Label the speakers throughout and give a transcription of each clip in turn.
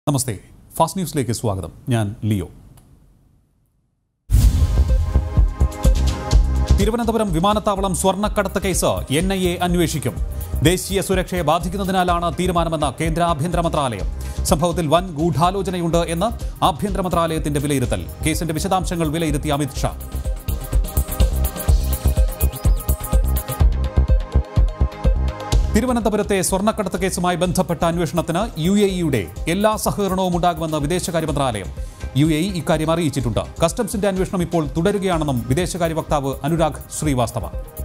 Speaker 1: നമസ്തേ fast ന്യൂസിലേക്ക് സ്വാഗതം ഞാൻ ലിയോ തിരുവനന്തപുരം വിമാനത്താവളം സ്വർണ്ണക്കടത്ത് കേസ് എൻ ഐ എ അന്വേഷിക്കും ദേശീയ സുരക്ഷയെ ബാധിക്കുന്നതിനാലാണ് തീരുമാനമെന്ന് കേന്ദ്ര ആഭ്യന്തര മന്ത്രാലയം സംഭവത്തിൽ വൻ ഗൂഢാലോചനയുണ്ട് എന്ന് ആഭ്യന്തര മന്ത്രാലയത്തിന്റെ വിലയിരുത്തൽ കേസിന്റെ വിശദാംശങ്ങൾ വിലയിരുത്തിയ അമിത്ഷാ തിരുവനന്തപുരത്തെ സ്വർണ്ണക്കടത്ത് കേസുമായി ബന്ധപ്പെട്ട അന്വേഷണത്തിന് യു എ ഇയുടെ എല്ലാ സഹകരണവും ഉണ്ടാകുമെന്ന് വിദേശകാര്യ മന്ത്രാലയം യു എ ഇ ഇക്കാര്യം അറിയിച്ചിട്ടുണ്ട് കസ്റ്റംസിന്റെ അന്വേഷണം ഇപ്പോൾ തുടരുകയാണെന്നും വിദേശകാര്യ വക്താവ് അനുരാഗ് ശ്രീവാസ്തവ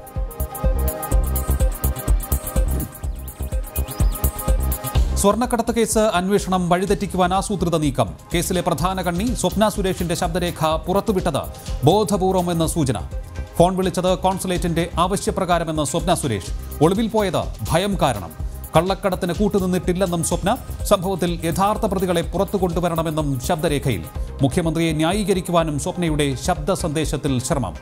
Speaker 1: സ്വർണ്ണക്കടത്ത് കേസ് അന്വേഷണം വഴിതെറ്റിക്കുവാൻ ആസൂത്രിത നീക്കം കേസിലെ പ്രധാന കണ്ണി സ്വപ്ന സുരേഷിന്റെ ശബ്ദരേഖ പുറത്തുവിട്ടത് ബോധപൂർവമെന്ന് സൂചന ഫോൺ വിളിച്ചത് കോൺസുലേറ്റിന്റെ ആവശ്യപ്രകാരമെന്ന് സ്വപ്ന സുരേഷ് ഒളിവിൽ പോയത് ഭയം കാരണം കള്ളക്കടത്തിന് കൂട്ടുനിന്നിട്ടില്ലെന്നും സ്വപ്ന സംഭവത്തിൽ യഥാർത്ഥ പ്രതികളെ പുറത്തു കൊണ്ടുവരണമെന്നും ശബ്ദരേഖയിൽ മുഖ്യമന്ത്രിയെ ന്യായീകരിക്കുവാനും സ്വപ്നയുടെ ശബ്ദ സന്ദേശത്തിൽ ശ്രമം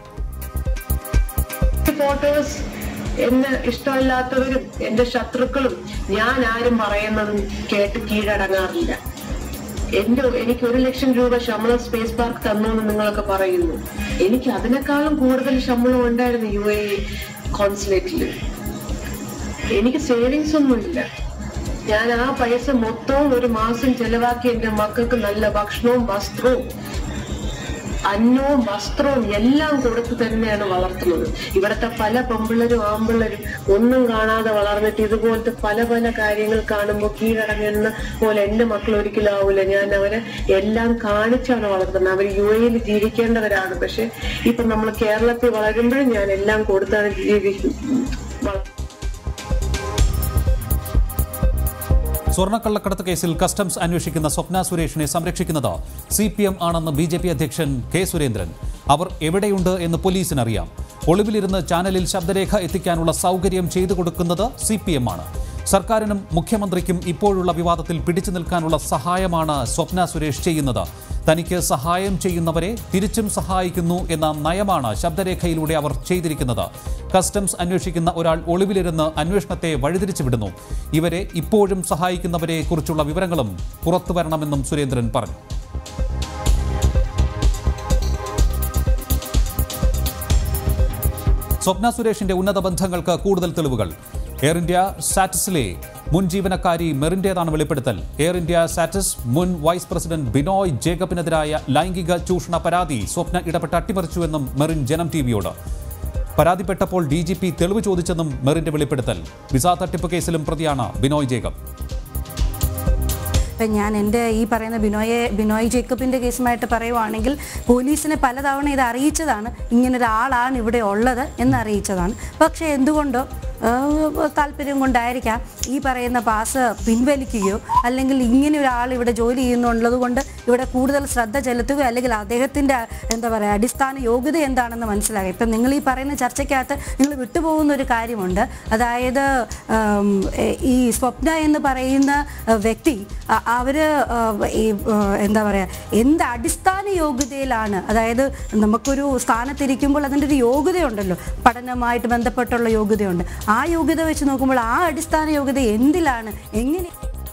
Speaker 2: ഫോട്ടോസ് എന്നെ ഇഷ്ടമല്ലാത്തവരും എന്റെ ശത്രുക്കളും ഞാൻ ആരും പറയുന്നതും കേട്ട് കീഴടങ്ങാറില്ല എന്റെ എനിക്ക് ഒരു ലക്ഷം രൂപ ശമ്പളം സ്പേസ് പാർക്ക് തന്നു എന്ന് നിങ്ങളൊക്കെ പറയുന്നു എനിക്ക് അതിനേക്കാളും കൂടുതൽ ശമ്പളം ഉണ്ടായിരുന്നു യു എ കോൺസുലേറ്റിൽ എനിക്ക് സേവിങ്സ് ഒന്നുമില്ല ഞാൻ ആ പൈസ മൊത്തവും ഒരു മാസം ചെലവാക്കി എന്റെ മക്കൾക്ക് നല്ല ഭക്ഷണവും വസ്ത്രവും അന്നവും വസ്ത്രവും എല്ലാം കൊടുത്തു തന്നെയാണ് വളർത്തുന്നത് ഇവിടുത്തെ പല പെമ്പിള്ളരും ആമ്പിള്ളരും ഒന്നും കാണാതെ വളർന്നിട്ട് ഇതുപോലത്തെ പല പല കാര്യങ്ങൾ കാണുമ്പോൾ കീഴടങ്ങുന്ന പോലെ എന്റെ മക്കൾ ഒരിക്കലും ആവൂല ഞാൻ അവരെ എല്ലാം കാണിച്ചാണ് വളർത്തുന്നത് അവർ യു എയിൽ ജീവിക്കേണ്ടവരാണ് പക്ഷെ ഇപ്പൊ നമ്മൾ കേരളത്തിൽ വളരുമ്പോഴും ഞാൻ എല്ലാം കൊടുത്താണ് ജീവിക്കുന്നത്
Speaker 1: സ്വർണ്ണക്കള്ളക്കടത്ത് കേസിൽ കസ്റ്റംസ് അന്വേഷിക്കുന്ന സ്വപ്ന സുരേഷിനെ സംരക്ഷിക്കുന്നത് സി പി എം ആണെന്ന് ബി ജെ പി അധ്യക്ഷൻ കെ സുരേന്ദ്രൻ അവർ എവിടെയുണ്ട് എന്ന് പോലീസിനറിയാം ഒളിവിലിരുന്ന് ചാനലിൽ ശബ്ദരേഖ എത്തിക്കാനുള്ള സൗകര്യം ചെയ്തു കൊടുക്കുന്നത് സി പി എം ആണ് സർക്കാരിനും മുഖ്യമന്ത്രിക്കും ഇപ്പോഴുള്ള വിവാദത്തിൽ പിടിച്ചു നിൽക്കാനുള്ള സഹായമാണ് സ്വപ്ന സുരേഷ് ചെയ്യുന്നത് തനിക്ക് സഹായം ചെയ്യുന്നവരെ തിരിച്ചും സഹായിക്കുന്നു എന്ന നയമാണ് ശബ്ദരേഖയിലൂടെ അവർ ചെയ്തിരിക്കുന്നത് കസ്റ്റംസ് അന്വേഷിക്കുന്ന ഒരാൾ ഒളിവിലിരുന്ന് അന്വേഷണത്തെ വഴിതിരിച്ചു വിടുന്നു ഇവരെ ഇപ്പോഴും സഹായിക്കുന്നവരെ കുറിച്ചുള്ള വിവരങ്ങളും പുറത്തു വരണമെന്നും സുരേന്ദ്രൻ പറഞ്ഞു സ്വപ്ന സുരേഷിന്റെ ഉന്നത ബന്ധങ്ങൾക്ക് കൂടുതൽ തെളിവുകൾ എയർ ഇന്ത്യ സാറ്റസിലെ മുൻ ജീവനക്കാരി മെറിന്റേതാണ് വെളിപ്പെടുത്തൽ എയർ ഇന്ത്യ സാറ്റസ് മുൻ വൈസ് പ്രസിഡന്റ് ബിനോയ് ജേക്കബിനെതിരായ ലൈംഗിക ചൂഷണ പരാതി സ്വപ്ന ഇടപെട്ട് അട്ടിമറിച്ചുവെന്നും മെറിൻ ജനം ടിവിയോട് പരാതിപ്പെട്ടപ്പോൾ ഡി ജി പി തെളിവ് ചോദിച്ചെന്നും മെറിന്റെ വെളിപ്പെടുത്തൽ വിസ തട്ടിപ്പ് കേസിലും പ്രതിയാണ് ബിനോയ് ജേക്കബ്
Speaker 3: ഇപ്പം ഞാൻ എൻ്റെ ഈ പറയുന്ന ബിനോയെ ബിനോയ് ജേക്കബിൻ്റെ കേസുമായിട്ട് പറയുവാണെങ്കിൽ പോലീസിനെ പലതവണ ഇത് അറിയിച്ചതാണ് ഇങ്ങനൊരാളാണ് ഇവിടെ ഉള്ളത് എന്ന് അറിയിച്ചതാണ് പക്ഷേ എന്തുകൊണ്ടോ ഏഹ്, താല്പര്യം കൊണ്ടായിരിക്കാം ഈ പറയുന്ന പാസ് പിൻവലിക്കുകയോ അല്ലെങ്കിൽ ഇങ്ങനെ ഒരാൾ ഇവിടെ ജോലി ചെയ്യുന്നുള്ളത് കൊണ്ട് ഇവിടെ കൂടുതൽ ശ്രദ്ധ ചെലുത്തുകയോ അല്ലെങ്കിൽ അദ്ദേഹത്തിൻ്റെ എന്താ പറയുക അടിസ്ഥാന യോഗ്യത എന്താണെന്ന് മനസ്സിലാക്കുക ഇപ്പം നിങ്ങൾ ഈ പറയുന്ന ചർച്ചയ്ക്കകത്ത് നിങ്ങൾ വിട്ടുപോകുന്ന ഒരു കാര്യമുണ്ട് അതായത് ഉം, എ- ഈ സ്വപ്ന എന്ന് പറയുന്ന അഹ്, വ്യക്തി അ- അവര് അഹ്, ഈ അഹ്, എന്താ പറയുക എന്ത് അടിസ്ഥാന യോഗ്യതയിലാണ് അതായത് നമുക്കൊരു സ്ഥാനത്തിരിക്കുമ്പോൾ അതിൻ്റെ ഒരു യോഗ്യതയുണ്ടല്ലോ പഠനമായിട്ട് ബന്ധപ്പെട്ടുള്ള യോഗ്യതയുണ്ട് ആ യോഗ്യത വെച്ച് നോക്കുമ്പോൾ ആ അടിസ്ഥാന യോഗ്യത എന്തിലാണ് എങ്ങനെ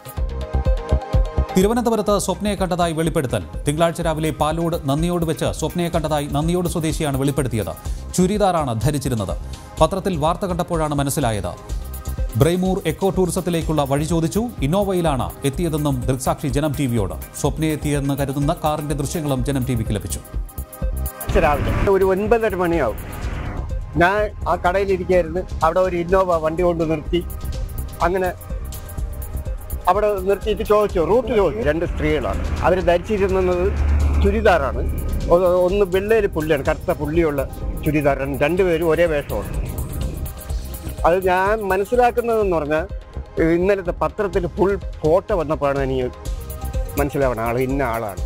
Speaker 1: തിരുവനന്തപുരത്ത് സ്വപ്നയെ കണ്ടതായി വെളിപ്പെടുത്തൽ തിങ്കളാഴ്ച രാവിലെ പാലോട് നന്ദിയോട് വെച്ച് സ്വപ്നയെ കണ്ടതായി നന്ദിയോട് സ്വദേശിയാണ് വെളിപ്പെടുത്തിയത് ചുരിദാറാണ് ധരിച്ചിരുന്നത് പത്രത്തിൽ വാർത്ത കണ്ടപ്പോഴാണ് മനസ്സിലായത് ബ്രൈമൂർ എക്കോ ടൂറിസത്തിലേക്കുള്ള വഴി ചോദിച്ചു ഇന്നോവയിലാണ് എത്തിയതെന്നും ദൃക്സാക്ഷി ജനം ടി വിയോട് സ്വപ്നയെ എത്തിയെന്ന് കരുതുന്ന കാറിന്റെ ദൃശ്യങ്ങളും ജനം ടി വിക്ക് ലഭിച്ചു
Speaker 4: രാവിലെ ഒരു ഒൻപതര മണിയാവും ഞാൻ ആ കടയിലിരിക്കായിരുന്നു അവിടെ ഒരു ഇന്നോവ വണ്ടി കൊണ്ട് നിർത്തി അങ്ങനെ അവിടെ നിർത്തിയിട്ട് ചോദിച്ചു റൂട്ട് ചോദിച്ചു രണ്ട് സ്ത്രീകളാണ് അവർ ധരിച്ചിരുന്നത് ചുരിദാറാണ് ഒ- ഒന്ന് വെള്ളയിൽ പുള്ളിയാണ് കറുത്ത പുള്ളിയുള്ള ചുരിദാറാണ് രണ്ടുപേരും ഒരേ വേഷമാണ് അത് ഞാൻ മനസ്സിലാക്കുന്നതെന്ന് പറഞ്ഞാൽ ഇന്നലത്തെ പത്രത്തിൽ ഫുൾ ഫോട്ടോ വന്നപ്പോഴാണ് എനിക്ക് മനസ്സിലാവണം ആൾ ഇന്ന ആളാണ്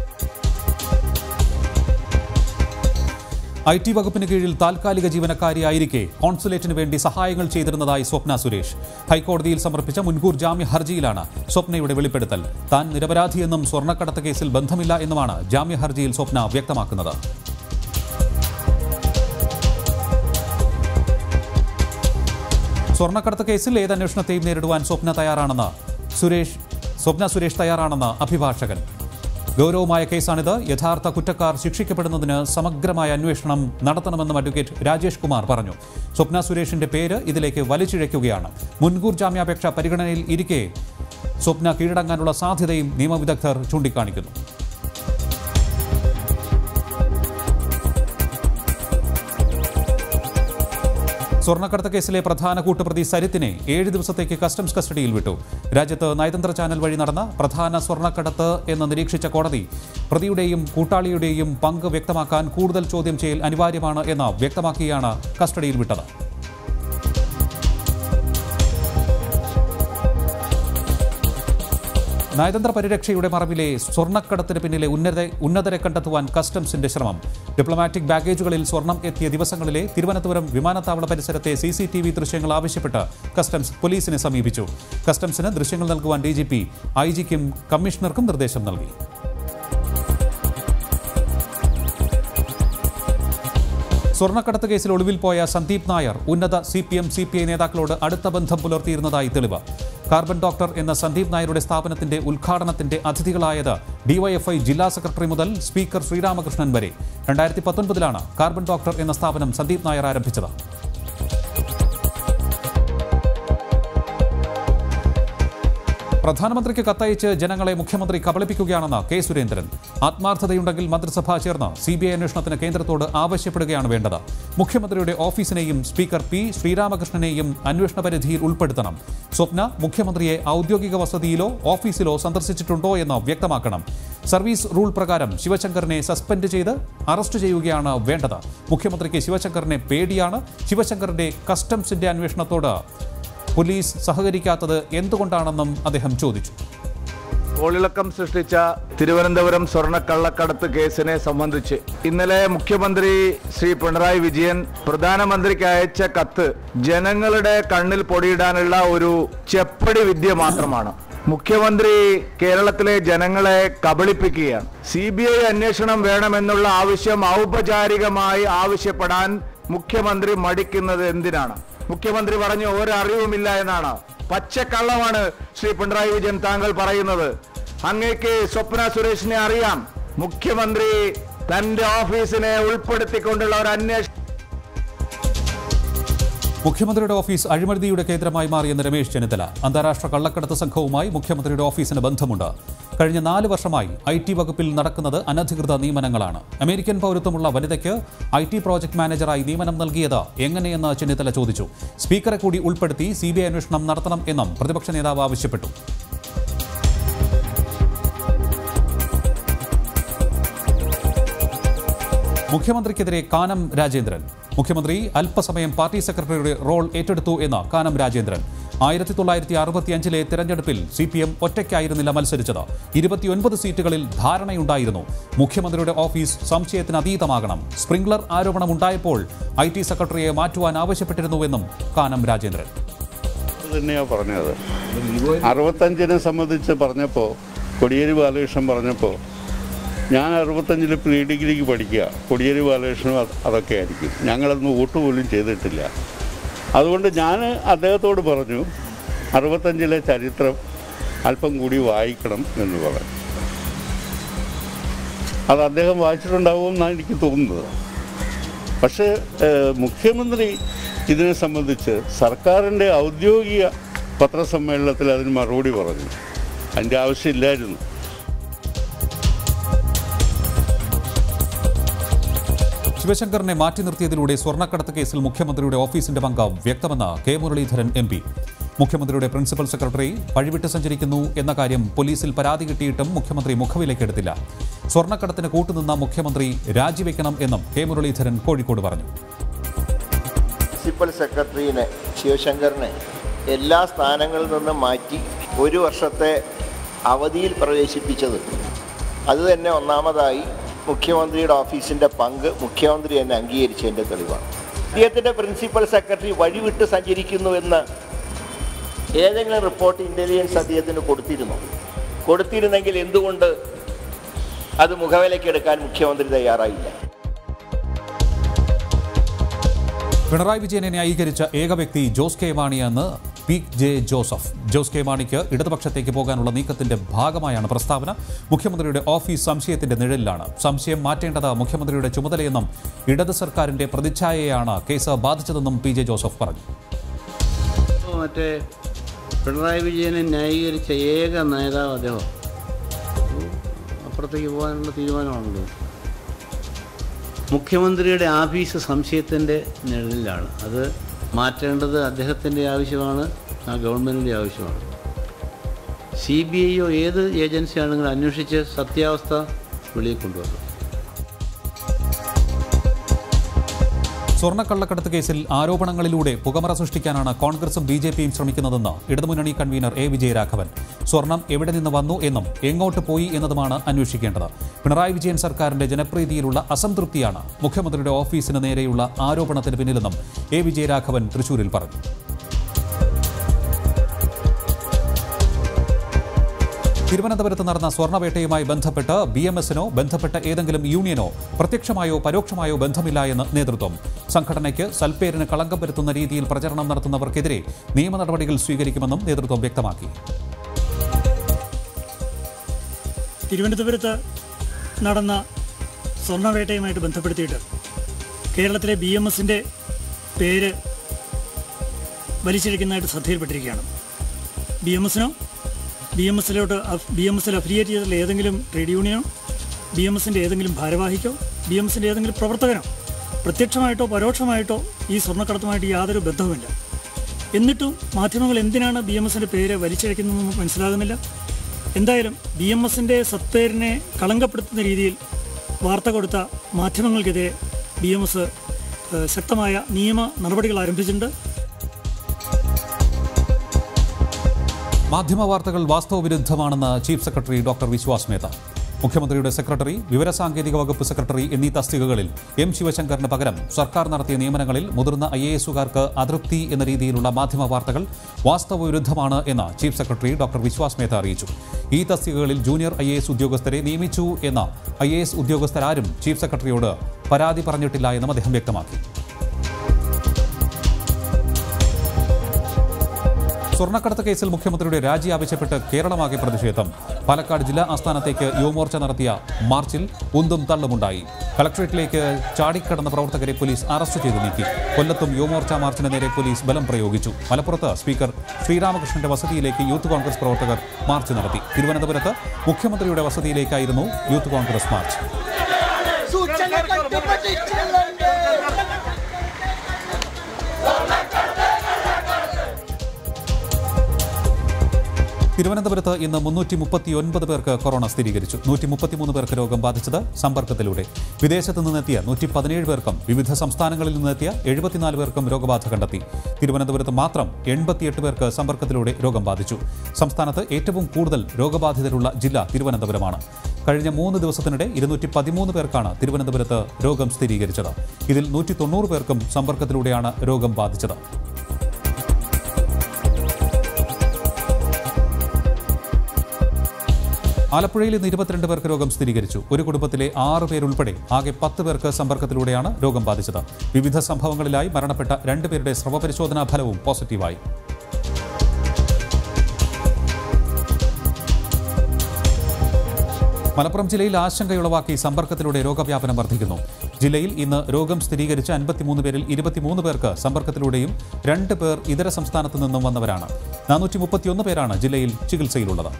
Speaker 1: ഐ ടി വകുപ്പിന് കീഴിൽ താൽക്കാലിക ജീവനക്കാരിയായിരിക്കെ കോൺസുലേറ്റിന് വേണ്ടി സഹായങ്ങൾ ചെയ്തിരുന്നതായി സ്വപ്ന സുരേഷ് ഹൈക്കോടതിയിൽ സമർപ്പിച്ച മുൻകൂർ ജാമ്യ ഹർജിയിലാണ് സ്വപ്നയുടെ വെളിപ്പെടുത്തൽ താൻ നിരപരാധിയെന്നും സ്വർണ്ണക്കടത്ത് കേസിൽ ബന്ധമില്ല എന്നുമാണ് ജാമ്യ ഹർജിയിൽ സ്വപ്ന വ്യക്തമാക്കുന്നത് സ്വർണ്ണക്കടത്ത് കേസിൽ ഏത് അന്വേഷണത്തെയും നേരിടുവാൻ സ്വപ്ന തയ്യാറാണെന്ന് സുരേഷ് സ്വപ്ന സുരേഷ് തയ്യാറാണെന്ന് അഭിഭാഷകൻ ഗൗരവമായ കേസാണിത് യഥാർത്ഥ കുറ്റക്കാർ ശിക്ഷിക്കപ്പെടുന്നതിന് സമഗ്രമായ അന്വേഷണം നടത്തണമെന്നും അഡ്വക്കേറ്റ് രാജേഷ് കുമാർ പറഞ്ഞു സ്വപ്ന സുരേഷിന്റെ പേര് ഇതിലേക്ക് വലിച്ചിഴയ്ക്കുകയാണ് മുൻകൂർ ജാമ്യാപേക്ഷ പരിഗണനയിൽ ഇരിക്കെ സ്വപ്ന കീഴടങ്ങാനുള്ള സാധ്യതയും നിയമവിദഗ്ധർ ചൂണ്ടിക്കാണിക്കുന്നു സ്വർണ്ണക്കടത്ത് കേസിലെ പ്രധാന കൂട്ടുപ്രതി സരിത്തിനെ ഏഴ് ദിവസത്തേക്ക് കസ്റ്റംസ് കസ്റ്റഡിയിൽ വിട്ടു രാജ്യത്ത് നയതന്ത്ര ചാനൽ വഴി നടന്ന പ്രധാന സ്വർണ്ണക്കടത്ത് എന്ന് നിരീക്ഷിച്ച കോടതി പ്രതിയുടെയും കൂട്ടാളിയുടെയും പങ്ക് വ്യക്തമാക്കാൻ കൂടുതൽ ചോദ്യം ചെയ്യൽ അനിവാര്യമാണ് എന്ന് വ്യക്തമാക്കിയാണ് കസ്റ്റഡിയിൽ വിട്ടത് നയതന്ത്ര പരിരക്ഷയുടെ മറവിലെ സ്വർണ്ണക്കടത്തിന് പിന്നിലെ ഉന്നത ഉന്നതരെ കണ്ടെത്തുവാൻ കസ്റ്റംസിന്റെ ശ്രമം ഡിപ്ലോമാറ്റിക് ബാഗേജുകളിൽ സ്വർണം എത്തിയ ദിവസങ്ങളിലെ തിരുവനന്തപുരം വിമാനത്താവള പരിസരത്തെ സി സി ടി വി ദൃശ്യങ്ങൾ ആവശ്യപ്പെട്ട് കസ്റ്റംസ് പോലീസിനെ സമീപിച്ചു കസ്റ്റംസിന് ദൃശ്യങ്ങൾ നൽകുവാൻ ഡി ജി പി ഐ ജിക്കും കമ്മീഷണർക്കും നിർദ്ദേശം നൽകി സ്വർണ്ണക്കടത്ത് കേസിൽ ഒളിവിൽ പോയ സന്ദീപ് നായർ ഉന്നത C P M C P I നേതാക്കളോട് അടുത്ത ബന്ധം പുലർത്തിയിരുന്നതായി തെളിവ് കാർബൺ ഡോക്ടർ എന്ന സന്ദീപ് നായരുടെ സ്ഥാപനത്തിന്റെ ഉദ്ഘാടനത്തിന്റെ അതിഥികളായത് ഡിവൈഎഫ്ഐ ജില്ലാ സെക്രട്ടറി മുതൽ സ്പീക്കർ ശ്രീരാമകൃഷ്ണൻ വരെ രണ്ടായിരത്തി പത്തൊൻപതിലാണ് കാർബൺ ഡോക്ടർ എന്ന സ്ഥാപനം സന്ദീപ് നായർ ആരംഭിച്ചത് പ്രധാനമന്ത്രിക്ക് കത്തയച്ച് ജനങ്ങളെ മുഖ്യമന്ത്രി കബളിപ്പിക്കുകയാണെന്ന് കെ സുരേന്ദ്രൻ ആത്മാർത്ഥതയുണ്ടെങ്കിൽ മന്ത്രിസഭ ചേർന്ന് സി ബി ഐ അന്വേഷണത്തിന് കേന്ദ്രത്തോട് ആവശ്യപ്പെടുകയാണ് വേണ്ടത് മുഖ്യമന്ത്രിയുടെ ഓഫീസിനെയും സ്പീക്കർ പി ശ്രീരാമകൃഷ്ണനെയും അന്വേഷണ പരിധിയിൽ ഉൾപ്പെടുത്തണം സ്വപ്ന മുഖ്യമന്ത്രിയെ ഔദ്യോഗിക വസതിയിലോ ഓഫീസിലോ സന്ദർശിച്ചിട്ടുണ്ടോ എന്ന് വ്യക്തമാക്കണം സർവീസ് റൂൾ പ്രകാരം ശിവശങ്കറിനെ സസ്പെൻഡ് ചെയ്ത് അറസ്റ്റ് ചെയ്യുകയാണ് വേണ്ടത് മുഖ്യമന്ത്രിക്ക് ശിവശങ്കറിനെ പേടിയാണ് ശിവശങ്കറിന്റെ കസ്റ്റംസിന്റെ അന്വേഷണത്തോട് പോലീസ് സഹകരിക്കാത്തത് എന്തുകൊണ്ടാണെന്നും അദ്ദേഹം ചോദിച്ചു
Speaker 5: കോളിളക്കം സൃഷ്ടിച്ച തിരുവനന്തപുരം സ്വർണ്ണക്കള്ളക്കടത്ത് കേസിനെ സംബന്ധിച്ച് ഇന്നലെ മുഖ്യമന്ത്രി ശ്രീ പിണറായി വിജയൻ പ്രധാനമന്ത്രിക്ക് അയച്ച കത്ത് ജനങ്ങളുടെ കണ്ണിൽ പൊടിയിടാനുള്ള ഒരു ചെപ്പടി വിദ്യ മാത്രമാണ് മുഖ്യമന്ത്രി കേരളത്തിലെ ജനങ്ങളെ കബളിപ്പിക്കുകയാണ് സി ബി ഐ അന്വേഷണം വേണമെന്നുള്ള ആവശ്യം ഔപചാരികമായി ആവശ്യപ്പെടാൻ മുഖ്യമന്ത്രി മടിക്കുന്നത് എന്തിനാണ് മുഖ്യമന്ത്രി പറഞ്ഞു ഒരറിവുമില്ല എന്നാണ് പച്ചക്കള്ളമാണ് ശ്രീ പിണറായി വിജയൻ താങ്കൾ പറയുന്നത് അങ്ങേക്ക് സ്വപ്ന സുരേഷിനെ അറിയാം മുഖ്യമന്ത്രി തന്റെ ഓഫീസിനെ ഉൾപ്പെടുത്തിക്കൊണ്ടുള്ള ഒരു അന്വേഷണം
Speaker 1: മുഖ്യമന്ത്രിയുടെ ഓഫീസ് അഴിമതിയുടെ കേന്ദ്രമായി മാറിയെന്ന് രമേശ് ചെന്നിത്തല അന്താരാഷ്ട്ര കള്ളക്കടത്ത് സംഘവുമായി മുഖ്യമന്ത്രിയുടെ ഓഫീസിന് ബന്ധമുണ്ട് കഴിഞ്ഞ നാല് വർഷമായി ഐ ടി വകുപ്പിൽ നടക്കുന്നത് അനധികൃത നിയമനങ്ങളാണ് അമേരിക്കൻ പൗരത്വമുള്ള വനിതയ്ക്ക് ഐ ടി പ്രോജക്ട് മാനേജറായി നിയമനം നൽകിയത് എങ്ങനെയെന്ന് ചെന്നിത്തല ചോദിച്ചു സ്പീക്കറെ കൂടി ഉൾപ്പെടുത്തി സി ബി ഐ അന്വേഷണം നടത്തണം എന്നും പ്രതിപക്ഷ നേതാവ് ആവശ്യപ്പെട്ടു മുഖ്യമന്ത്രിക്കെതിരെ കാനം രാജേന്ദ്രൻ മുഖ്യമന്ത്രി അല്പസമയം പാർട്ടി സെക്രട്ടറിയുടെ റോൾ ഏറ്റെടുത്തു എന്ന് കാനം രാജേന്ദ്രൻ ആയിരത്തി തൊള്ളായിരത്തി അറുപത്തിയഞ്ചിലെ തെരഞ്ഞെടുപ്പിൽ സി പി എം ഒറ്റയ്ക്കായിരുന്നില്ല മത്സരിച്ചത് ഇരുപത്തിയൊൻപത് സീറ്റുകളിൽ ധാരണയുണ്ടായിരുന്നു മുഖ്യമന്ത്രിയുടെ ഓഫീസ് സംശയത്തിന് അതീതമാകണം സ്പ്രിംഗ്ലർ ആരോപണമുണ്ടായപ്പോൾ ഐ ടി സെക്രട്ടറിയെ മാറ്റുവാൻ ആവശ്യപ്പെട്ടിരുന്നുവെന്നും കാനം രാജേന്ദ്രൻ
Speaker 6: ഇത് തന്നെയാണ് പറഞ്ഞത് അറുപത്തഞ്ചിനെ സംബന്ധിച്ച് പറഞ്ഞപ്പോൾ കൊടിയേരി ബാലകൃഷ്ണൻ പറഞ്ഞപ്പോൾ ഞാൻ അറുപത്തഞ്ചിൽ പ്രീ ഡിഗ്രിക്ക് പഠിക്കുക കൊടിയേരി ബാലകൃഷ്ണനും അത് അതൊക്കെ ആയിരിക്കും ഞങ്ങളൊന്നും വോട്ട് പോലും ചെയ്തിട്ടില്ല അതുകൊണ്ട് ഞാൻ അദ്ദേഹത്തോട് പറഞ്ഞു അറുപത്തഞ്ചിലെ ചരിത്രം അല്പം കൂടി വായിക്കണം എന്ന് പറഞ്ഞു അത് അദ്ദേഹം വായിച്ചിട്ടുണ്ടാവുമെന്നാണ് എനിക്ക് തോന്നുന്നത് പക്ഷേ ഏഹ്, മുഖ്യമന്ത്രി ഇതിനെ സംബന്ധിച്ച് സർക്കാരിൻ്റെ ഔദ്യോഗിക പത്രസമ്മേളനത്തിൽ അതിന് മറുപടി പറഞ്ഞു അതിൻ്റെ ആവശ്യമില്ലായിരുന്നു
Speaker 1: ശിവശങ്കറിനെ മാറ്റി നിർത്തിയതിലൂടെ സ്വർണ്ണക്കടത്ത് കേസിൽ മുഖ്യമന്ത്രിയുടെ ഓഫീസിന്റെ പങ്ക് വ്യക്തമെന്ന് കെ മുരളീധരൻ എം പി മുഖ്യമന്ത്രിയുടെ പ്രിൻസിപ്പൽ സെക്രട്ടറി വഴിവിട്ട് സഞ്ചരിക്കുന്നു എന്ന കാര്യം പോലീസിൽ പരാതി കിട്ടിയിട്ടും മുഖ്യമന്ത്രി മുഖവിലേക്കെടുത്തില്ല സ്വർണ്ണക്കടത്തിന് കൂട്ടുനിന്ന മുഖ്യമന്ത്രി രാജിവെക്കണം എന്നും കെ മുരളീധരൻ കോഴിക്കോട് പറഞ്ഞു
Speaker 7: പ്രിൻസിപ്പൽ സെക്രട്ടറിനെ ശിവശങ്കറിനെ എല്ലാ സ്ഥാനങ്ങളിൽ നിന്നും മാറ്റി ഒരു വർഷത്തെ അവധിയിൽ പ്രവേശിപ്പിച്ചത് അത് തന്നെ ഒന്നാമതായി മുഖ്യമന്ത്രിയുടെ ഓഫീസിൻ്റെ പങ്ക് മുഖ്യമന്ത്രി തന്നെ അംഗീകരിച്ചതിൻ്റെ തെളിവാണ് അദ്ദേഹത്തിൻ്റെ പ്രിൻസിപ്പൽ സെക്രട്ടറി വഴിവിട്ട് സഞ്ചരിക്കുന്നുവെന്ന് ഏതെങ്കിലും റിപ്പോർട്ട് ഇൻ്റലിജൻസ് അദ്ദേഹത്തിന് കൊടുത്തിരുന്നു കൊടുത്തിരുന്നെങ്കിൽ എന്തുകൊണ്ട് അത് മുഖവിലക്കെടുക്കാൻ മുഖ്യമന്ത്രി തയ്യാറായില്ല
Speaker 1: പിണറായി വിജയനെ ന്യായീകരിച്ച ഏക വ്യക്തി ജോസ് കെ മാണിയെന്ന് P J Joseph Jose K മാണിക്ക് ഇടതുപക്ഷത്തേക്ക് പോകാനുള്ള നീക്കത്തിന്റെ ഭാഗമായാണ് പ്രസ്താവന മുഖ്യമന്ത്രിയുടെ ഓഫീസ് സംശയത്തിന്റെ നിഴലിലാണ് സംശയം മാറ്റേണ്ടത് മുഖ്യമന്ത്രിയുടെ ചുമതലയെന്നും ഇടത് സർക്കാരിന്റെ പ്രതിച്ഛായയാണ് കേസ് ബാധിച്ചതെന്നും പി ജെ ജോസഫ് പറഞ്ഞു
Speaker 8: മറ്റേ പിണറായി വിജയനെ ന്യായീകരിച്ച ഏക നേതാവ് അദ്ദേഹം അപ്പുറത്തേക്ക് പോകാനുള്ള തീരുമാനമാണല്ലോ മുഖ്യമന്ത്രിയുടെ ആഫീസ് സംശയത്തിൻ്റെ നിഴലിലാണ് അത് മാറ്റേണ്ടത് അദ്ദേഹത്തിൻ്റെ ആവശ്യമാണ് ആ ഗവൺമെൻറ്റിൻ്റെ ആവശ്യമാണ് സി ബി ഐയോ ഏത് ഏജൻസിയാണെങ്കിലും അന്വേഷിച്ച് സത്യാവസ്ഥ വെളിയിൽ കൊണ്ടുവരണം
Speaker 1: സ്വർണ്ണക്കള്ളക്കടത്ത് കേസിൽ ആരോപണങ്ങളിലൂടെ പുകമറ സൃഷ്ടിക്കാനാണ് കോൺഗ്രസും ബി ജെ പിയും ശ്രമിക്കുന്നതെന്ന് ഇടതുമുന്നണി കൺവീനർ എ വിജയരാഘവൻ സ്വർണം എവിടെ നിന്ന് വന്നു എന്നും എങ്ങോട്ട് പോയി എന്നതുമാണ് അന്വേഷിക്കേണ്ടത് പിണറായി വിജയൻ സർക്കാരിന്റെ ജനപ്രീതിയിലുള്ള അസംതൃപ്തിയാണ് മുഖ്യമന്ത്രിയുടെ ഓഫീസിന് നേരെയുള്ള ആരോപണത്തിന് പിന്നിലെന്നും എ വിജയരാഘവൻ തൃശൂരിൽ പറഞ്ഞു തിരുവനന്തപുരത്ത് നടന്ന സ്വർണ്ണവേട്ടയുമായി ബന്ധപ്പെട്ട് ബി എം എസിനോ ബന്ധപ്പെട്ട ഏതെങ്കിലും യൂണിയനോ പ്രത്യക്ഷമായോ പരോക്ഷമായോ ബന്ധമില്ല എന്ന് നേതൃത്വം സംഘടനയ്ക്ക് സൽപ്പേരിന് കളങ്കം വരുത്തുന്ന രീതിയിൽ പ്രചരണം നടത്തുന്നവർക്കെതിരെ നിയമ നടപടികൾ സ്വീകരിക്കുമെന്നും നേതൃത്വം വ്യക്തമാക്കി
Speaker 9: തിരുവനന്തപുരത്ത് നടന്ന സ്വർണ്ണവേട്ടയുമായിട്ട് ബന്ധപ്പെടുത്തിയിട്ട് കേരളത്തിലെ ബി എം എസിൻ്റെ പേര് വലിച്ചിരിക്കുന്നതായിട്ട് ശ്രദ്ധയിൽപ്പെട്ടിരിക്കുകയാണ് ബി എം എസിനോ ബി എം എസിലോട്ട് ബി എം എസിൽ അഫിലിയേറ്റ് ചെയ്തിട്ടുള്ള ഏതെങ്കിലും ട്രേഡ് യൂണിയനോ ബി എം എസിൻ്റെ ഏതെങ്കിലും ഭാരവാഹിക്കോ ബി എം എസിൻ്റെ ഏതെങ്കിലും പ്രവർത്തകനോ പ്രത്യക്ഷമായിട്ടോ പരോക്ഷമായിട്ടോ ഈ സ്വർണ്ണക്കടത്തുമായിട്ട് യാതൊരു ബന്ധവുമില്ല എന്നിട്ടും മാധ്യമങ്ങൾ എന്തിനാണ് ബി എം എസിൻ്റെ പേര് വലിച്ചിഴക്കുന്നതെന്ന് നമുക്ക് മനസ്സിലാകുന്നില്ല എന്തായാലും ബി എം എസിൻ്റെ സത്തേരിനെ കളങ്കപ്പെടുത്തുന്ന രീതിയിൽ വാർത്ത കൊടുത്ത മാധ്യമങ്ങൾക്കെതിരെ ബി എം എസ് ശക്തമായ നിയമ നടപടികൾ ആരംഭിച്ചിട്ടുണ്ട്
Speaker 1: മാധ്യമ വാർത്തകൾ വാസ്തവ വിരുദ്ധമാണെന്ന് chief secretary doctor Vishwas Mehta മുഖ്യമന്ത്രിയുടെ സെക്രട്ടറി വിവരസാങ്കേതിക വകുപ്പ് സെക്രട്ടറി എന്നീ തസ്തികകളിൽ എം ശിവശങ്കറിന് പകരം സർക്കാർ നടത്തിയ നിയമനങ്ങളിൽ മുതിർന്ന ഐ എ എസുകാർക്ക് അതൃപ്തി എന്ന രീതിയിലുള്ള മാധ്യമ വാർത്തകൾ വാസ്തവ വിരുദ്ധമാണ് എന്ന് chief secretary doctor Vishwas Mehta അറിയിച്ചു ഈ തസ്തികകളിൽ ജൂനിയർ ഐ എ എസ് ഉദ്യോഗസ്ഥരെ നിയമിച്ചു എന്ന ഐ എ എസ് ഉദ്യോഗസ്ഥരാരും ചീഫ് സെക്രട്ടറിയോട് പരാതി പറഞ്ഞിട്ടില്ല എന്നും അദ്ദേഹം വ്യക്തമാക്കി സ്വർണ്ണക്കടത്ത് കേസിൽ മുഖ്യമന്ത്രിയുടെ രാജി ആവശ്യപ്പെട്ട് കേരളമാകെ പ്രതിഷേധം പാലക്കാട് ജില്ലാ ആസ്ഥാനത്തേക്ക് യുവമോർച്ച നടത്തിയ മാർച്ചിൽ ഉന്തും തള്ളുമുണ്ടായി കളക്ടറേറ്റിലേക്ക് ചാടിക്കടന്ന പ്രവർത്തകരെ പോലീസ് അറസ്റ്റ് ചെയ്തു നീക്കി കൊല്ലത്തും യുവമോർച്ച മാർച്ചിന് നേരെ പോലീസ് ബലം പ്രയോഗിച്ചു മലപ്പുറത്ത് സ്പീക്കർ ശ്രീരാമകൃഷ്ണന്റെ വസതിയിലേക്ക് യൂത്ത് കോൺഗ്രസ് പ്രവർത്തകർ മാർച്ച് നടത്തി തിരുവനന്തപുരത്ത് മുഖ്യമന്ത്രിയുടെ വസതിയിലേക്കായിരുന്നു യൂത്ത് കോൺഗ്രസ് മാർച്ച് തിരുവനന്തപുരത്ത് ഇന്ന് മുന്നൂറ്റി മുപ്പത്തിയൊൻപത് പേർക്ക് കൊറോണ സ്ഥിരീകരിച്ചു നൂറ്റി മുപ്പത്തിമൂന്ന് പേർക്ക് രോഗം ബാധിച്ചത് സമ്പർക്കത്തിലൂടെ വിദേശത്ത് നിന്നെത്തിയ നൂറ്റി പതിനേഴ് പേർക്കും വിവിധ സംസ്ഥാനങ്ങളിൽ നിന്നെത്തിയ എഴുപത്തിനാല് പേർക്കും രോഗബാധ കണ്ടെത്തി തിരുവനന്തപുരത്ത് മാത്രം എൺപത്തിയെട്ട് പേർക്ക് സമ്പർക്കത്തിലൂടെ രോഗം ബാധിച്ചു സംസ്ഥാനത്ത് ഏറ്റവും കൂടുതൽ രോഗബാധിതരുള്ള ജില്ല തിരുവനന്തപുരമാണ് കഴിഞ്ഞ മൂന്ന് ദിവസത്തിനിടെ ഇരുന്നൂറ്റി പതിമൂന്ന് പേർക്കാണ് തിരുവനന്തപുരത്ത് രോഗം സ്ഥിരീകരിച്ചത് ഇതിൽ നൂറ്റി തൊണ്ണൂറ് പേർക്കും സമ്പർക്കത്തിലൂടെയാണ് രോഗം ബാധിച്ചത് ആലപ്പുഴയിൽ ഇന്ന് ഇരുപത്തിരണ്ട് പേർക്ക് രോഗം സ്ഥിരീകരിച്ചു ഒരു കുടുംബത്തിലെ ആറ് പേരുൾപ്പെടെ ആകെ പത്ത് പേർക്ക് സമ്പർക്കത്തിലൂടെയാണ് രോഗം ബാധിച്ചത് വിവിധ സംഭവങ്ങളിലായി മരണപ്പെട്ട രണ്ടുപേരുടെ സ്രവപരിശോധനാ ഫലവും പോസിറ്റീവായി മലപ്പുറം ജില്ലയിൽ ആശങ്കയുളവാക്കി സമ്പർക്കത്തിലൂടെ രോഗവ്യാപനം വർദ്ധിക്കുന്നു ജില്ലയിൽ ഇന്ന് രോഗം സ്ഥിരീകരിച്ച അൻപത്തിമൂന്ന് പേരിൽ ഇരുപത്തിമൂന്ന് പേർക്ക് സമ്പർക്കത്തിലൂടെയും രണ്ട് പേർ ഇതര സംസ്ഥാനത്ത് നിന്നും വന്നവരാണ് നാനൂറ്റി മുപ്പത്തിയൊന്ന് പേരാണ് ജില്ലയിൽ ചികിത്സയിലുള്ളത്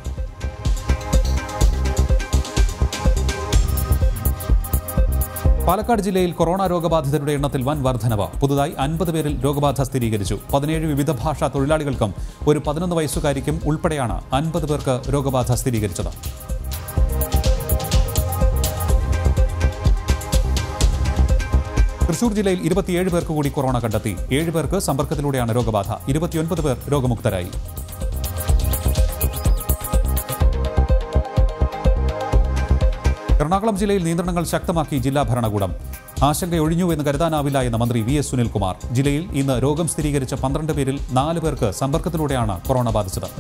Speaker 1: പാലക്കാട് ജില്ലയിൽ കൊറോണ രോഗബാധിതരുടെ എണ്ണത്തിൽ വൻ വർധനവ് പുതുതായി അൻപത് പേരിൽ രോഗബാധ സ്ഥിരീകരിച്ചു പതിനേഴ് വിവിധ ഭാഷാ തൊഴിലാളികൾക്കും ഒരു പതിനൊന്ന് വയസ്സുകാരിക്കും ഉൾപ്പെടെയാണ് അൻപത് പേർക്ക് രോഗബാധ സ്ഥിരീകരിച്ചത് തൃശൂർ ജില്ലയിൽ ഇരുപത്തിയേഴ് പേർക്ക് കൂടി കൊറോണ കണ്ടെത്തി ഏഴ് പേർക്ക് സമ്പർക്കത്തിലൂടെയാണ് രോഗബാധ ഇരുപത്തിയൊൻപത് പേർ രോഗമുക്തരായി എറണാകുളം ജില്ലയിൽ നിയന്ത്രണങ്ങൾ ശക്തമാക്കി ജില്ലാ ഭരണകൂടം ആശങ്കയൊഴിഞ്ഞു എന്ന് കരുതാനാവില്ല എന്ന മന്ത്രി വി എസ് സുനിൽകുമാർ ജില്ലയിൽ ഇന്ന് രോഗം സ്ഥിരീകരിച്ച പന്ത്രണ്ട് പേരിൽ നാല് പേർക്ക് സമ്പർക്കത്തിലൂടെയാണ് കൊറോണ ബാധിച്ചത്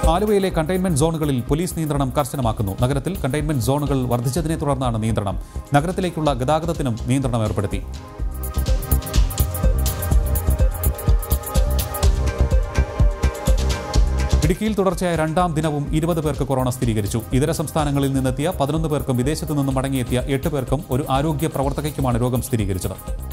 Speaker 1: ആലുവയിലെ കണ്ടെയ്ൻമെന്റ് സോണുകളിൽ പോലീസ് നിയന്ത്രണം കർശനമാക്കുന്നു നഗരത്തിൽ കണ്ടെയ്ൻമെന്റ് സോണുകൾ വർദ്ധിച്ചതിനെ തുടർന്നാണ് നിയന്ത്രണം നഗരത്തിലേക്കുള്ള ഗതാഗതത്തിനും നിയന്ത്രണം ഏർപ്പെടുത്തി ഇടുക്കിയിൽ തുടർച്ചയായ രണ്ടാം ദിനവും ഇരുപത് പേർക്ക് കൊറോണ സ്ഥിരീകരിച്ചു ഇതര സംസ്ഥാനങ്ങളിൽ നിന്നെത്തിയ പതിനൊന്ന് പേർക്കും വിദേശത്തു നിന്നും മടങ്ങിയെത്തിയ എട്ട് പേർക്കും ഒരു ആരോഗ്യ പ്രവർത്തകയ്ക്കുമാണ് രോഗം സ്ഥിരീകരിച്ചത്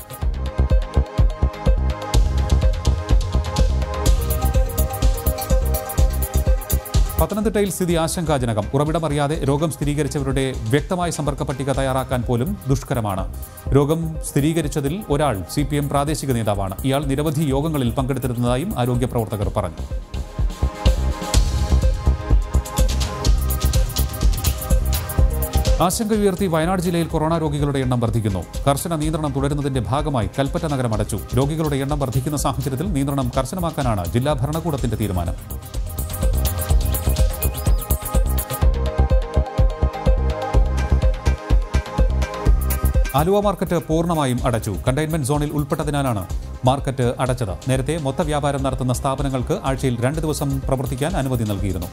Speaker 1: പത്തനംതിട്ടയിൽ സ്ഥിതി ആശങ്കാജനകം ഉറവിടമറിയാതെ രോഗം സ്ഥിരീകരിച്ചവരുടെ വ്യക്തമായ സമ്പർക്ക പട്ടിക തയ്യാറാക്കാൻ പോലും ദുഷ്കരമാണ് രോഗം സ്ഥിരീകരിച്ചതിൽ ഒരാൾ സി പി എം പ്രാദേശിക നേതാവാണ് ഇയാൾ നിരവധി യോഗങ്ങളിൽ പങ്കെടുത്തിരുന്നതായും ആരോഗ്യ പ്രവർത്തകർ പറഞ്ഞു ആശങ്ക ഉയർത്തി വയനാട് ജില്ലയിൽ കൊറോണ രോഗികളുടെ എണ്ണം വർദ്ധിക്കുന്നു കർശന നിയന്ത്രണം തുടരുന്നതിന്റെ ഭാഗമായി കൽപ്പറ്റ നഗരം അടച്ചു രോഗികളുടെ എണ്ണം വർദ്ധിക്കുന്ന സാഹചര്യത്തിൽ നിയന്ത്രണം കർശനമാക്കാനാണ് ജില്ലാ ഭരണകൂടത്തിന്റെ തീരുമാനം ആലുവ മാർക്കറ്റ് പൂർണ്ണമായും അടച്ചു കണ്ടെയ്ൻമെന്റ് സോണിൽ ഉൾപ്പെട്ടതിനാലാണ് മാർക്കറ്റ് അടച്ചത് നേരത്തെ മൊത്ത വ്യാപാരം നടത്തുന്ന സ്ഥാപനങ്ങൾക്ക് ആഴ്ചയിൽ രണ്ട് ദിവസം പ്രവർത്തിക്കാൻ അനുമതി നൽകിയിരുന്നു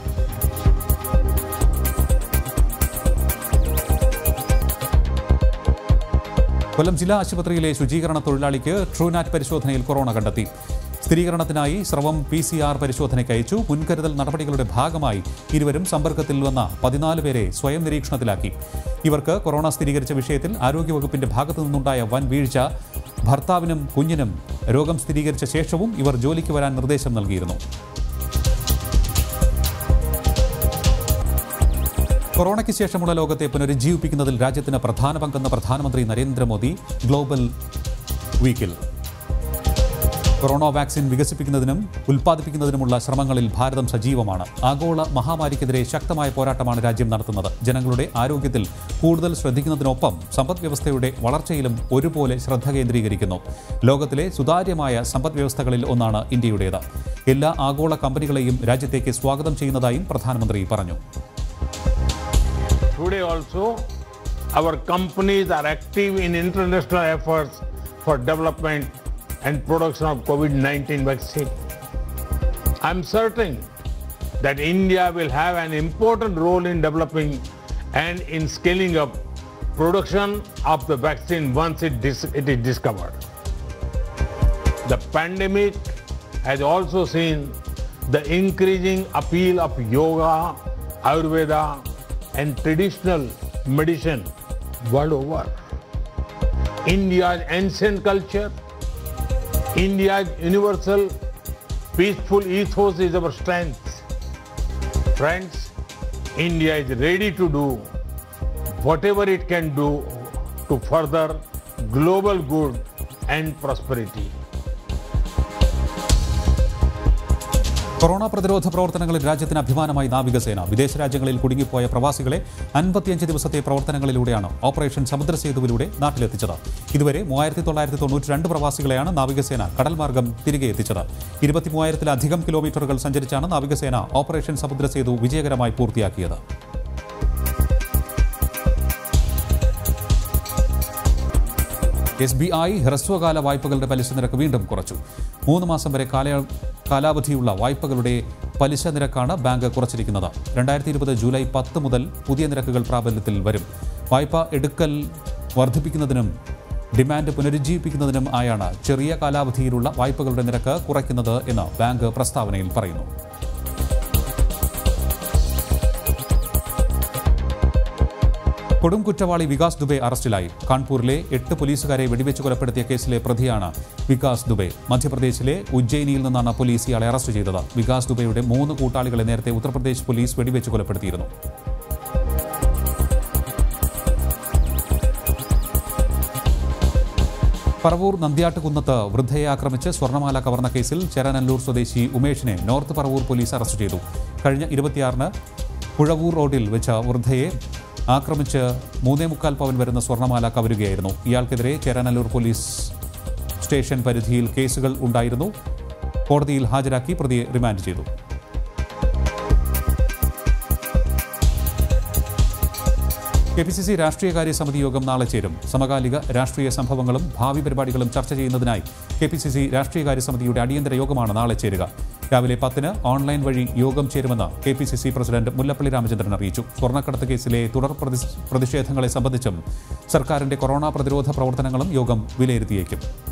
Speaker 1: കൊല്ലം ജില്ലാ ആശുപത്രിയിലെ ശുചീകരണ തൊഴിലാളിക്ക് ട്രൂനാറ്റ് പരിശോധനയിൽ കൊറോണ കണ്ടെത്തി സ്ഥിരീകരണത്തിനായി സ്രവം പി സി ആർ പരിശോധനയ്ക്ക് അയച്ചു മുൻകരുതൽ നടപടികളുടെ ഭാഗമായി ഇരുവരും സമ്പർക്കത്തിൽ വന്ന പതിനാല് പേരെ സ്വയം നിരീക്ഷണത്തിലാക്കി ഇവർക്ക് കൊറോണ സ്ഥിരീകരിച്ച വിഷയത്തിൽ ആരോഗ്യവകുപ്പിന്റെ ഭാഗത്തു നിന്നുണ്ടായ വൻ വീഴ്ച ഭർത്താവിനും കുഞ്ഞിനും രോഗം സ്ഥിരീകരിച്ച ശേഷവും ഇവർ ജോലിക്ക് വരാൻ നിർദ്ദേശം നൽകിയിരുന്നു കൊറോണയ്ക്ക് ശേഷമുള്ള ലോകത്തെ പുനരുജ്ജീവിപ്പിക്കുന്നതിൽ രാജ്യത്തിന് പ്രധാന പങ്കെന്ന് പ്രധാനമന്ത്രി നരേന്ദ്രമോദി ഗ്ലോബൽ വീക്കിൽ കൊറോണ വാക്സിൻ വികസിപ്പിക്കുന്നതിനും ഉൽപ്പാദിപ്പിക്കുന്നതിനുമുള്ള ശ്രമങ്ങളിൽ ഭാരതം സജീവമാണ് ആഗോള മഹാമാരിക്കെതിരെ ശക്തമായ പോരാട്ടമാണ് രാജ്യം നടത്തുന്നത് ജനങ്ങളുടെ ആരോഗ്യത്തിൽ കൂടുതൽ ശ്രദ്ധിക്കുന്നതിനൊപ്പം സമ്പദ് വ്യവസ്ഥയുടെ വളർച്ചയിലും ഒരുപോലെ ശ്രദ്ധ കേന്ദ്രീകരിക്കുന്നു ലോകത്തിലെ സുതാര്യമായ സമ്പദ് വ്യവസ്ഥകളിൽ ഒന്നാണ് ഇന്ത്യയുടേത് എല്ലാ ആഗോള കമ്പനികളെയും രാജ്യത്തേക്ക് സ്വാഗതം ചെയ്യുന്നതായും പ്രധാനമന്ത്രി പറഞ്ഞു
Speaker 10: Today also, our companies are active in international efforts for development and production of COVID-19 vaccine. I'm certain that India will have an important role in developing and in scaling up production of the vaccine once it, dis- it is discovered. The pandemic has also seen the increasing appeal of yoga, Ayurveda, and traditional medicine world over. India's ancient culture, India's universal peaceful ethos is our strength. Friends, India is ready to do whatever it can do to further global good and prosperity.
Speaker 1: Corona പ്രതിരോധ പ്രവർത്തനങ്ങളിൽ രാജ്യത്തിന് അഭിമാനമായി നാവികസേന വിദേശ രാജ്യങ്ങളിൽ കുടുങ്ങിപ്പോയ പ്രവാസികളെ അൻപത്തിയഞ്ച് ദിവസത്തെ പ്രവർത്തനങ്ങളിലൂടെയാണ് ഓപ്പറേഷൻ സമുദ്രസേതുവിലൂടെ നാട്ടിലെത്തിച്ചത് ഇതുവരെ മൂവായിരത്തി തൊള്ളായിരത്തി തൊണ്ണൂറ്റി രണ്ട് പ്രവാസികളെയാണ് നാവികസേന കടൽ മാർഗം തിരികെ എത്തിച്ചത് ഇരുപത്തി മൂവായിരത്തിലധികം കിലോമീറ്ററുകൾ സഞ്ചരിച്ചാണ് നാവികസേന ഓപ്പറേഷൻ സമുദ്രസേതു വിജയകരമായി പൂർത്തിയാക്കിയത് എസ് ബി ഐ ഹ്രസ്വകാല വായ്പകളുടെ പലിശ നിരക്ക് വീണ്ടും കുറച്ചു മൂന്ന് മാസം വരെ കാല കാലാവധിയുള്ള വായ്പകളുടെ പലിശ നിരക്കാണ് ബാങ്ക് കുറച്ചിരിക്കുന്നത് രണ്ടായിരത്തി ഇരുപത് ജൂലൈ പത്ത് മുതൽ പുതിയ നിരക്കുകൾ പ്രാബല്യത്തിൽ വരും വായ്പ എടുക്കൽ വർദ്ധിപ്പിക്കുന്നതിനും ഡിമാൻഡ് പുനരുജ്ജീവിപ്പിക്കുന്നതിനും ആയാണ് ചെറിയ കാലാവധിയിലുള്ള വായ്പകളുടെ നിരക്ക് കുറയ്ക്കുന്നത് എന്ന് ബാങ്ക് പ്രസ്താവനയിൽ പറയുന്നു കൊടും കുറ്റവാളി വികാസ് ദുബെ അറസ്റ്റിലായി കാൺപൂരിലെ എട്ട് പോലീസുകാരെ വെടിവെച്ച് കൊലപ്പെടുത്തിയ കേസിലെ പ്രതിയാണ് വികാസ് ദുബെ മധ്യപ്രദേശിലെ ഉജ്ജയിനിയിൽ നിന്നാണ് പോലീസ് ഇയാളെ അറസ്റ്റ് ചെയ്തത് വികാസ് ദുബെയുടെ മൂന്ന് കൂട്ടാളികളെ നേരത്തെ ഉത്തർപ്രദേശ് പോലീസ് വെടിവെച്ച് കൊലപ്പെടുത്തിയിരുന്നു പറവൂർ നന്ദ്യാട്ടുകുന്നത്ത് വൃദ്ധയെ ആക്രമിച്ച് സ്വർണ്ണമാല കവർന്ന കേസിൽ ചെരനല്ലൂർ സ്വദേശി ഉമേഷിനെ നോർത്ത് പറവൂർ പോലീസ് അറസ്റ്റ് ചെയ്തു കഴിഞ്ഞ ഇരുപത്തിയാറിന് പുഴവൂർ റോഡിൽ വെച്ച വൃദ്ധയെ ആക്രമിച്ച് മൂന്നേ മുക്കാൽ പവൻ വരുന്ന സ്വർണ്ണമാല കവരുകയായിരുന്നു ഇയാൾക്കെതിരെ ചേരാനല്ലൂർ പോലീസ് സ്റ്റേഷൻ പരിധിയിൽ കേസുകൾ ഉണ്ടായിരുന്നു കോടതിയിൽ ഹാജരാക്കി പ്രതിയെ റിമാൻഡ് ചെയ്തു കെ പി സി സി രാഷ്ട്രീയകാര്യ സമിതി യോഗം നാളെ ചേരും സമകാലിക രാഷ്ട്രീയ സംഭവങ്ങളും ഭാവി പരിപാടികളും ചർച്ച ചെയ്യുന്നതിനായി കെ പി സി സി രാഷ്ട്രീയകാര്യ സമിതിയുടെ അടിയന്തര യോഗമാണ് നാളെ ചേരുക രാവിലെ പത്തിന് ഓൺലൈൻ വഴി യോഗം ചേരുമെന്ന് K P C C president Mullappally Ramachandran അറിയിച്ചു സ്വർണ്ണക്കടത്ത് കേസിലെ തുടർ പ്രതി- പ്രതിഷേധങ്ങളെ സംബന്ധിച്ചും സർക്കാരിന്റെ കൊറോണ പ്രതിരോധ പ്രവർത്തനങ്ങളും യോഗം വിലയിരുത്തിയേക്കും